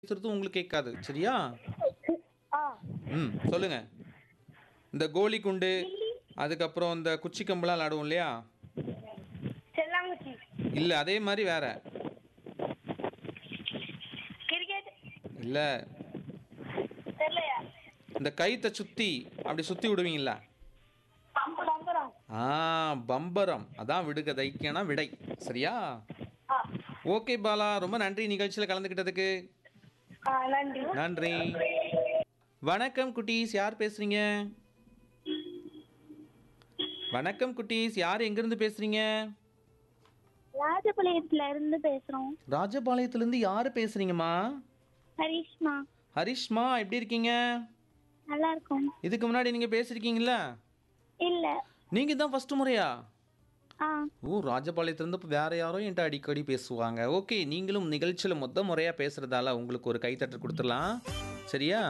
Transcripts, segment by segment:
பேசுறதும் உங்களுக்கு கேட்காது சரியா ஆ ம் சொல்லுங்க இந்த கோலி குண்டு அதுக்கப்புறம் இந்த குச்சி கம்பெல்லாம் விளாடுவோம் இல்லையா செல்லாங்குச்சி இல்லை அதே மாதிரி வேற கிரிக்கெட் இல்லை தெரியலையா இந்த கைத்தை சுற்றி அப்படி சுற்றி விடுவீங்களா பம்பரம் ஆ பம்பரம் அதான் விடுகதைக்கான விடை சரியா ஆ ஓகே பாலா ரொம்ப நன்றி நிகழ்ச்சியில் கலந்துக்கிட்டதுக்கு ஆ நன்றி நன்றி வணக்கம் குட்டீஸ் யார் பேசுறீங்க வணக்கம் குட்டீஸ் யார் எங்கிருந்து பேசுறீங்க ராஜபாளையத்துல இருந்து பேசுறோம் ராஜபாளையத்துலேருந்து யார் பேசுறீங்கம்மா ஹரிஷ்மா ஹரிஷ்மா எப்படி இருக்கீங்க நல்லா இருக்கும் இதுக்கு முன்னாடி நீங்கள் பேசியிருக்கீங்களா இல்ல நீங்கள் தான் ஃபஸ்ட்டு முறையா ஆ ஓ ராஜபாளையத்துலேருந்து இப்போ வேற யாரோ என்கிட்ட அடிக்கடி பேசுவாங்க ஓகே நீங்களும் நிகழ்ச்சியில் மொத்த முறையாக பேசுகிறதால உங்களுக்கு ஒரு கைத்தட்டல் கொடுத்துடலாம் சரியா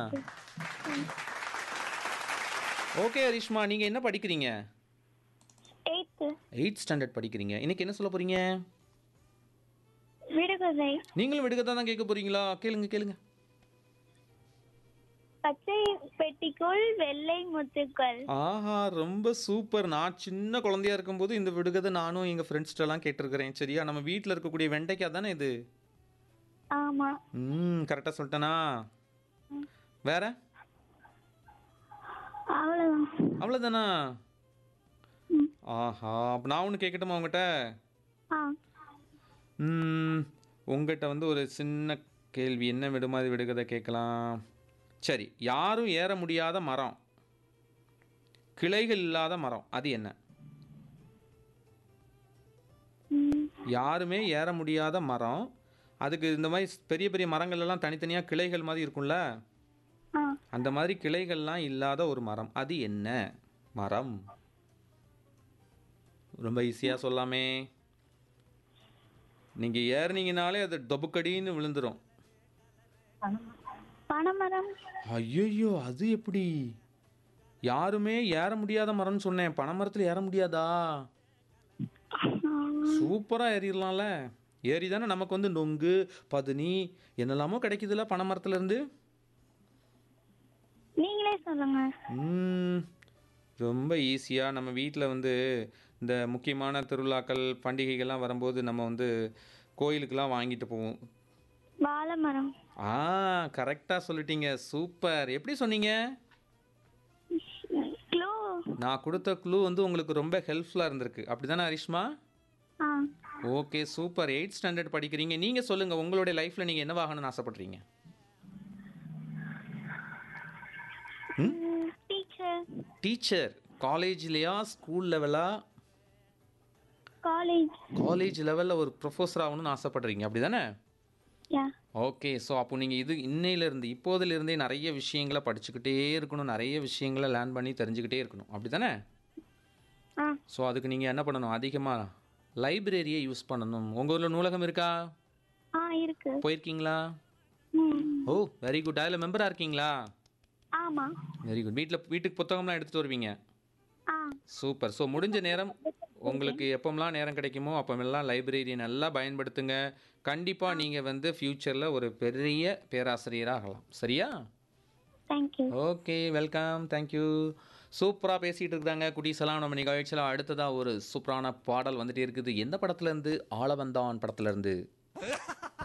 ஓகே ஹரிஷ்மா நீங்கள் என்ன படிக்கிறீங்க எயித்து எயிட் ஸ்டாண்டர்ட் படிக்கிறீங்க இன்னைக்கு என்ன சொல்ல போகிறீங்க விடுகதை நீங்களும் விடுக்கத்தான் தான் கேட்க போகிறீங்களா கேளுங்க கேளுங்க பச்சை பெட்டிக்குள் வெள்ளை முத்துக்கள் ஆஹா ரொம்ப சூப்பர் நான் சின்ன குழந்தையா இருக்கும்போது இந்த விடுகதை நானும் எங்கள் ஃப்ரெண்ட்ஸ்டெல்லாம் கேட்டிருக்கிறேன் சரியா நம்ம வீட்டில் இருக்கக்கூடிய வெண்டைக்காய் தானே இது ஆமா ம் கரெக்டாக சொல்லிட்டேனா வேற அவ்வளவுதான் அவ்வளோதானா ஆஹா அப்போ நான் ஒன்று கேட்கட்டுமா உங்ககிட்ட ஆ ம், உங்ககிட்ட வந்து ஒரு சின்ன கேள்வி என்ன விடுமாதி விடுகதை கேட்கலாம் சரி யாரும் ஏற முடியாத மரம் கிளைகள் இல்லாத மரம் அது என்ன ம், யாருமே ஏற முடியாத மரம் அதுக்கு இந்த மாதிரி பெரிய பெரிய மரங்கள் எல்லாம் தனித்தனியாக கிளைகள் மாதிரி இருக்கும்ல ஆ அந்த மாதிரி கிளைகள்லாம் இல்லாத ஒரு மரம் அது என்ன மரம் ரொம்ப ஈஸியாக சொல்லாமே நீங்கள் ஏறுனீங்கனாலே அது டொபுக்கடின்னு விழுந்துரும் பனைமரம் ஐயோ அது எப்படி யாருமே ஏற முடியாத மரம்னு சொன்னேன் பனைமரத்தில் ஏற முடியாதா சூப்பராக ஏறிடலாம்ல ஏறி தானே நமக்கு வந்து நொங்கு பதுனி என்னெல்லாமோ கிடைக்குதுல்ல பனைமரத்துல இருந்து நீங்களே சொல்லுங்க ம், ரொம்ப ஈஸியாக நம்ம வீட்டில் வந்து இந்த முக்கியமான திருவிழாக்கள் பண்டிகைகள்லாம் வரும்போது நம்ம வந்து கோயிலுக்கெல்லாம் வாங்கிட்டு போவோம் வாழை மரம் ஆ கரெக்டாக சொல்லிட்டீங்க சூப்பர் எப்படி சொன்னீங்க க்ளூ நான் கொடுத்த க்ளூ வந்து உங்களுக்கு ரொம்ப ஹெல்ப்ஃபுல்லாக இருந்திருக்கு அப்படி தானே ஹரிஷ்மா ஆ ஓகே சூப்பர் எயிட் ஸ்டாண்டர்ட் படிக்கிறீங்க நீங்கள் சொல்லுங்கள் உங்களுடைய லைஃப்பில் நீங்கள் என்ன வாங்கணும்னு ஆசைப்படுறீங்க டீச்சர் டீச்சர் காலேஜ்லையா ஸ்கூல் லெவலா காலேஜ் காலேஜ் லெவலில் ஒரு ப்ரொஃபஸர் ஆகணும்னு ஆசைப்படுறீங்க அப்படி தானே யா ஓகே ஸோ அப்போ நீங்கள் இது இன்னையிலேருந்து இப்போதிலிருந்தே நிறைய விஷயங்களை படிச்சுக்கிட்டே இருக்கணும் நிறைய விஷயங்களை லேர்ன் பண்ணி தெரிஞ்சுக்கிட்டே இருக்கணும் அப்படி தானே ஆ ஸோ அதுக்கு நீங்கள் என்ன பண்ணணும் அதிகமாக லைப்ரரியை யூஸ் பண்ணணும் உங்கள் ஊரில் நூலகம் இருக்கா ஆ இருக்கு போயிருக்கீங்களா ம் ஓ வெரி குட் அதில் மெம்பராக இருக்கீங்களா ஆமா வெரி குட் வீட்டில் வீட்டுக்கு புத்தகம்லாம் எடுத்துகிட்டு வருவீங்க ஆ சூப்பர் ஸோ முடிஞ்ச நேரம் உங்களுக்கு எப்போம்லாம் நேரம் கிடைக்குமோ அப்போமெல்லாம் லைப்ரரியை நல்லா பயன்படுத்துங்க கண்டிப்பாக நீங்கள் வந்து ஃப்யூச்சரில் ஒரு பெரிய பேராசிரியராக ஆகலாம் சரியா தேங்க்யூ ஓகே வெல்கம் தேங்க்யூ சூப்பராக பேசிகிட்டு இருக்கிறாங்க குட்டீஸெல்லாம் நம்ம நிகழ்ச்சியில் அடுத்ததாக ஒரு சூப்பரான பாடல் வந்துட்டே இருக்குது எந்த படத்துலேருந்து ஆளவந்தான் படத்துலேருந்து